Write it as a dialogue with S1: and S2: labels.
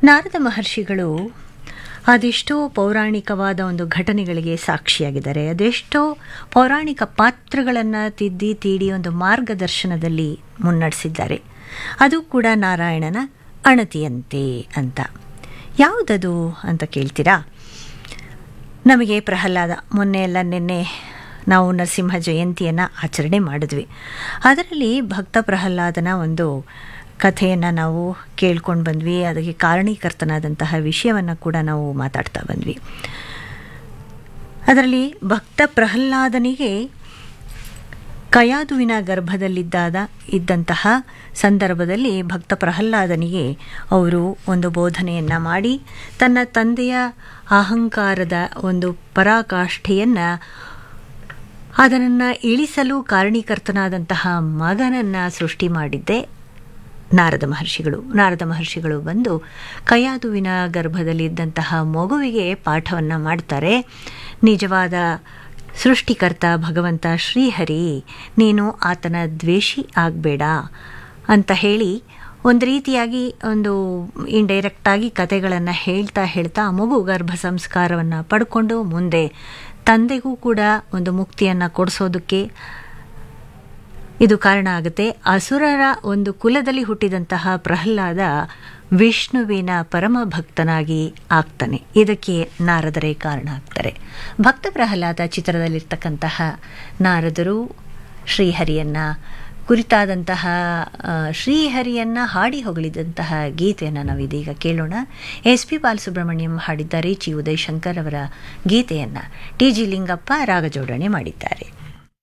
S1: ನಾರದ ಮಹರ್ಷಿಗಳು ಅದೆಷ್ಟೋ ಪೌರಾಣಿಕವಾದ ಒಂದು ಘಟನೆಗಳಿಗೆ ಸಾಕ್ಷಿಯಾಗಿದ್ದಾರೆ ಅದೆಷ್ಟೋ ಪೌರಾಣಿಕ ಪಾತ್ರಗಳನ್ನು ತಿದ್ದಿ ತೀಡಿ ಒಂದು ಮಾರ್ಗದರ್ಶನದಲ್ಲಿ ಮುನ್ನಡೆಸಿದ್ದಾರೆ ಅದು ಕೂಡ ನಾರಾಯಣನ ಅಣತಿಯಂತೆ ಅಂತ ಯಾವುದದು ಅಂತ ಕೇಳ್ತೀರಾ ನಮಗೆ ಪ್ರಹ್ಲಾದ ಮೊನ್ನೆ ಎಲ್ಲ ನಿನ್ನೆ ನಾವು ನರಸಿಂಹ ಜಯಂತಿಯನ್ನು ಆಚರಣೆ ಮಾಡಿದ್ವಿ ಅದರಲ್ಲಿ ಭಕ್ತ ಪ್ರಹ್ಲಾದನ ಒಂದು ಕಥೆಯನ್ನು ನಾವು ಕೇಳ್ಕೊಂಡು ಬಂದ್ವಿ ಅದಕ್ಕೆ ಕಾರಣೀಕರ್ತನಾದಂತಹ ವಿಷಯವನ್ನು ಕೂಡ ನಾವು ಮಾತಾಡ್ತಾ ಬಂದ್ವಿ ಅದರಲ್ಲಿ ಭಕ್ತ ಪ್ರಹ್ಲಾದನಿಗೆ ಕಯಾದುವಿನ ಗರ್ಭದಲ್ಲಿದ್ದಾದ ಇದ್ದಂತಹ ಸಂದರ್ಭದಲ್ಲಿ ಭಕ್ತ ಪ್ರಹ್ಲಾದನಿಗೆ ಅವರು ಒಂದು ಬೋಧನೆಯನ್ನು ಮಾಡಿ ತನ್ನ ತಂದೆಯ ಅಹಂಕಾರದ ಒಂದು ಪರಾಕಾಷ್ಠೆಯನ್ನು ಅದನ್ನು ಇಳಿಸಲು ಕಾರಣೀಕರ್ತನಾದಂತಹ ಮಗನನ್ನು ಸೃಷ್ಟಿ ಮಾಡಿದ್ದೇ ನಾರದ ಮಹರ್ಷಿಗಳು ನಾರದ ಮಹರ್ಷಿಗಳು ಬಂದು ಕಯಾದುವಿನ ಗರ್ಭದಲ್ಲಿದ್ದಂತಹ ಮಗುವಿಗೆ ಪಾಠವನ್ನು ಮಾಡ್ತಾರೆ ನಿಜವಾದ ಸೃಷ್ಟಿಕರ್ತ ಭಗವಂತ ಶ್ರೀಹರಿ ನೀನು ಆತನ ದ್ವೇಷಿ ಆಗಬೇಡ ಅಂತ ಹೇಳಿ ಒಂದು ರೀತಿಯಾಗಿ ಒಂದು ಇಂಡೈರೆಕ್ಟಾಗಿ ಕತೆಗಳನ್ನು ಹೇಳ್ತಾ ಹೇಳ್ತಾ ಆ ಮಗು ಗರ್ಭ ಸಂಸ್ಕಾರವನ್ನು ಪಡ್ಕೊಂಡು ಮುಂದೆ ತಂದೆಗೂ ಕೂಡ ಒಂದು ಮುಕ್ತಿಯನ್ನು ಕೊಡಿಸೋದಕ್ಕೆ ಇದು ಕಾರಣ ಆಗುತ್ತೆ ಅಸುರರ ಒಂದು ಕುಲದಲ್ಲಿ ಹುಟ್ಟಿದಂತಹ ಪ್ರಹ್ಲಾದ ವಿಷ್ಣುವಿನ ಪರಮ ಭಕ್ತನಾಗಿ ಆಗ್ತಾನೆ ಇದಕ್ಕೆ ನಾರದರೇ ಕಾರಣ ಆಗ್ತಾರೆ ಭಕ್ತ ಪ್ರಹ್ಲಾದ ಚಿತ್ರದಲ್ಲಿರ್ತಕ್ಕಂತಹ ನಾರದರು ಶ್ರೀಹರಿಯನ್ನ ಕುರಿತಾದಂತಹ ಶ್ರೀಹರಿಯನ್ನ ಹಾಡಿ ಹೊಗಳಿದಂತಹ ಗೀತೆಯನ್ನು ನಾವು ಇದೀಗ ಕೇಳೋಣ ಎಸ್ ಪಿ ಬಾಲಸುಬ್ರಹ್ಮಣ್ಯಂ ಹಾಡಿದ್ದಾರೆ ಚಿ ಉದಯ್ ಶಂಕರ್ ಅವರ ಗೀತೆಯನ್ನು ಟಿ ಜಿ ಲಿಂಗಪ್ಪ ರಾಗಜೋಡಣೆ ಮಾಡಿದ್ದಾರೆ